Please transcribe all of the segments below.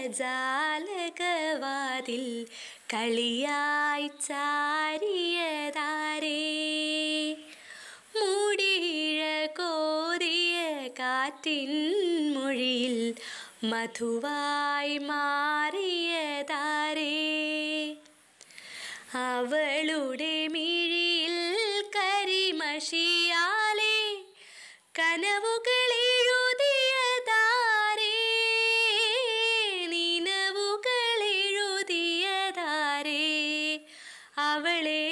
ജാലകവാതിൽ കളിയായി ചാരിയതാരേ മൂടിയിഴ കോരിയ കാറ്റിൻ മൊഴിയിൽ മധുവായി മാറിയതാരേ അവളുടെ മിഴിയിൽ കരിമഷിയാലെ കനവുകളെഴുതിയതാരേ നിനവുകളെഴുതിയതാരേ അവളെ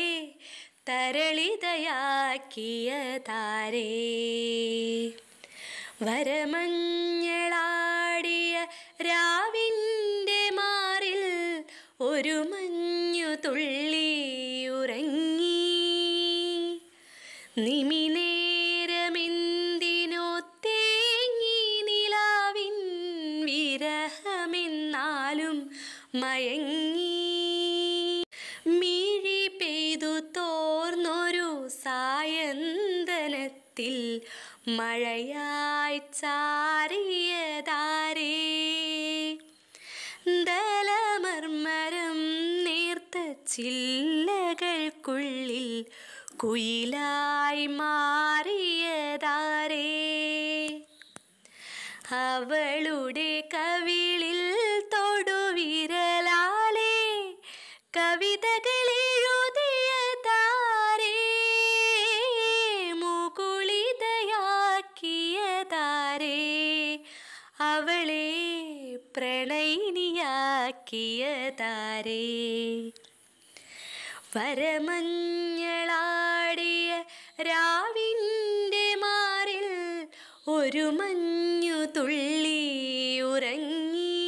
തരളിതയാക്കിയതാരേ വരമഞ്ഞളാടിയ രാവിൻ്റെ മാറിൽ ഒരു മഞ്ഞു തുള്ളി ഉറങ്ങി നിമിനേരമെന്തിനോ തേങ്ങി നിലാവിൻ വിരഹമെന്നാലും മയങ്ങി മിഴി പെയ്തു തോർന്നൊരു സായന്തനത്തിൽ മഴയായി ചാറിയതാരേ ദലമർമരം നേർത്ത ചില്ലകൾക്കുള്ളിൽ കുയിലായി മാറിയതാരേ അവളുടെ കവിളിൽ തൊടുവിരലാലെ കവിതകളെഴുതിയ താരേ മുകുളിതയാക്കിയ താരേ അവളെ പ്രണയിനിയാക്കിയ താരേ വരമഞ്ഞളാടിയ രാവിൻ്റെ മാറിൽ ഒരു മഞ്ഞു തുള്ളി ഉറങ്ങി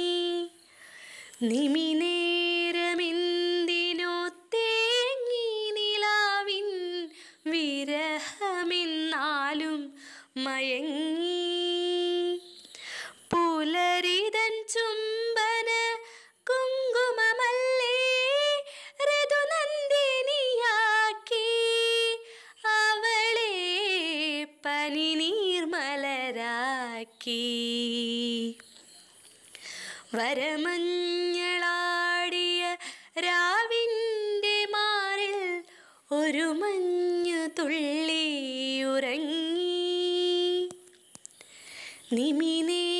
നിമിനേരമെന്തിനോ തേങ്ങി നിലാവിൻ വിരഹമെന്നാലും മയങ്ങി പുലരിതൻ ചുംബന കുങ്കുമമല്ലേ ഋതുനന്ദിനിയാക്കി അവളെ പനിനീർമലരാക്കി വരമഞ്ഞളാടിയ രാവിൻ്റെ മാറിൽ ഒരു മഞ്ഞു തുള്ളി ഉറങ്ങി നിമിനേ